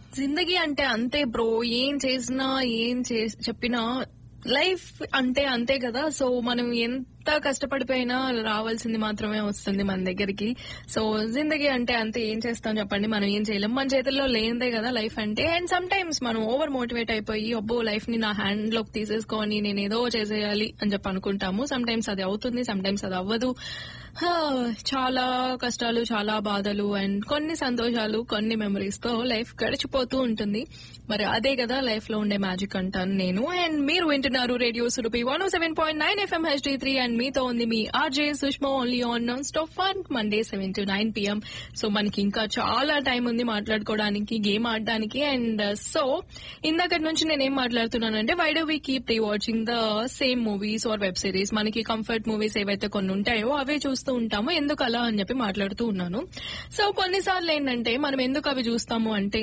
జిందగీ అంటే అంతే బ్రో ఏం చేసినా ఏం చే- చెప్పినా లైఫ్ అంటే అంతే కదా సో మనం ఎంత కష్టపడిపోయినా రావాల్సింది మాత్రమే వస్తుంది మన దగ్గరికి సో జిందగీ అంటే అంతే ఏం చేస్తాం చెప్పండి మనం ఏం చేయలేం మన చేతుల్లో లేనిదే కదా లైఫ్ అంటే అండ్ సమ్ టైమ్స్ మనం ఓవర్ మోటివేట్ అయిపోయి అబ్బో లైఫ్ ని నా హ్యాండ్ లోకి తీసేసుకొని నేను ఏదో చేసేయాలి అని చెప్పి అనుకుంటాము సమ్ టైమ్స్ అది అవుతుంది సమ్ టైమ్స్ అది అవ్వదు హా, చాలా కష్టాలు చాలా బాధలు అండ్ కొన్ని సంతోషాలు కొన్ని మెమరీస్ తో లైఫ్ గడిచిపోతూ ఉంటుంది మరి అదే కదా లైఫ్ లో ఉండే మ్యాజిక్ అంటాను నేను అండ్ మీరు వింటున్నారు radio Surabhi one seven point nine FM HD three and మీతో ఉంది మీ RJ Sushma only on non stop fun Monday seven to nine PM so మనకి ఇంకా చాలా టైం ఉంది మాట్లాడుకోవడానికి గేమ్ ఆడడానికి అండ్ సో ఇందాక నుంచి నేను ఏం మాట్లాడుతున్నానంటే why do we keep rewatching the same movies or web series మనకి కంఫర్ట్ మూవీస్ ఏవైతే కొన్ని ఉంటాయో అవే చూస్తూ ఉంటాము ఎందుకు అలా అని చెప్పి మాట్లాడుతూ ఉన్నాను సో కొన్నిసార్లు ఏంటంటే మనం ఎందుకు అవి చూస్తాము అంటే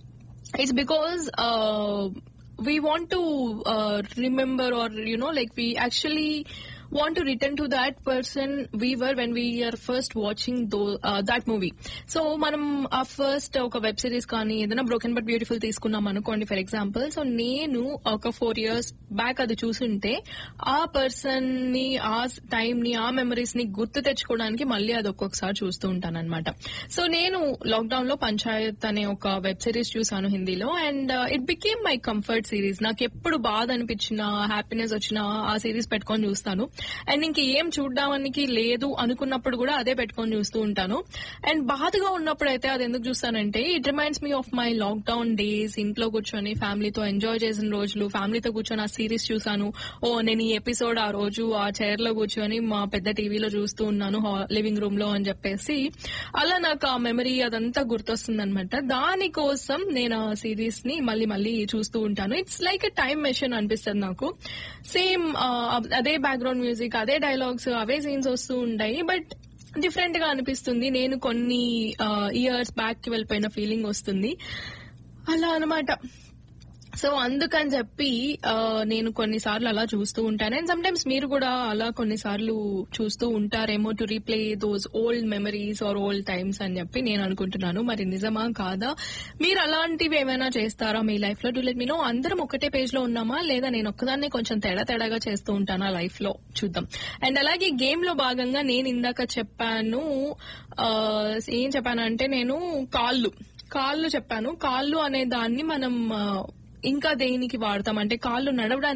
it's because uh, we want to uh, remember or you know like we actually want to return to that person we were when we are first watching those, uh, that movie so మనం ఆ first ఒక web series కానీ ఏదైనా broken but beautiful తీసుకున్నాం అనుకోండి for example so నేను ఒక four years back అది చూసుంటే ఆ పర్సన్ ని ఆ టైం ని ఆ మెమరీస్ ని గుర్తు తెచ్చుకోవడానికి మళ్ళీ అది ఒక్కొక్కసారి చూస్తూ ఉంటాను అనమాట సో నేను లాక్డౌన్ లో పంచాయత్ అనే ఒక వెబ్ సిరీస్ చూసాను హిందీలో and it became my comfort series నాకు ఎప్పుడు బాధ అనిపించినా హ్యాపీనెస్ వచ్చినా ఆ సిరీస్ పెట్టుకొని చూస్తాను అండ్ ఇంక ఏం చూడడానికి లేదు అనుకున్నప్పుడు కూడా అదే పెట్టుకొని చూస్తూ ఉంటాను అండ్ బాధగా ఉన్నప్పుడు అయితే అది ఎందుకు చూస్తానంటే it reminds me of my lockdown days ఇంట్లో కూర్చొని ఫ్యామిలీతో ఎంజాయ్ చేసిన రోజులు ఫ్యామిలీతో కూర్చొని ఆ సిరీస్ చూసాను ఓ నేను ఈ ఎపిసోడ్ ఆ రోజు ఆ చైర్ లో కూర్చొని మా పెద్ద టీవీలో చూస్తూ ఉన్నాను లివింగ్ రూమ్ లో అని చెప్పేసి అలా నాకు ఆ మెమరీ అదంతా గుర్తొస్తుంది అనమాట దానికోసం నేను ఆ సిరీస్ ని మళ్ళీ మళ్ళీ చూస్తూ ఉంటాను it's like a time machine అనిపిస్తుంది నాకు సేమ్ అదే బ్యాక్గ్రౌండ్ మ్యూజిక్ అదే డైలాగ్స్ అవే సీన్స్ వస్తూ ఉంటాయి బట్ డిఫరెంట్ గా అనిపిస్తుంది నేను కొన్ని ఇయర్స్ బ్యాక్ కి వెళ్ళిపోయిన ఫీలింగ్ వస్తుంది అలా అన్నమాట సో అందుకని చెప్పి ఆ, నేను కొన్నిసార్లు అలా చూస్తూ ఉంటాను అండ్ సమ్ టైమ్స్ మీరు కూడా అలా కొన్నిసార్లు చూస్తూ ఉంటారేమో to replay those old memories or old times అని చెప్పి నేను అనుకుంటున్నాను మరి నిజమా కాదా మీరు అలాంటివి ఏమైనా చేస్తారా మీ లైఫ్ లో టు లెట్ మీ నో అందరం ఒకటే పేజ్ లో ఉన్నామా లేదా నేను ఒక్కదాన్నే కొంచెం తేడా తేడాగా చేస్తూ ఉంటానా లైఫ్ లో చూద్దాం అండ్ అలాగే గేమ్ లో భాగంగా నేను ఇందాక చెప్పాను ఆ, ఏం చెప్పాను అంటే నేను కాళ్ళు కాళ్ళు చెప్పాను కాళ్ళు అనే దాన్ని మనం ఆ, ఇంకా దేనికి వాడతాం అంటే కాళ్ళు నడవడానికి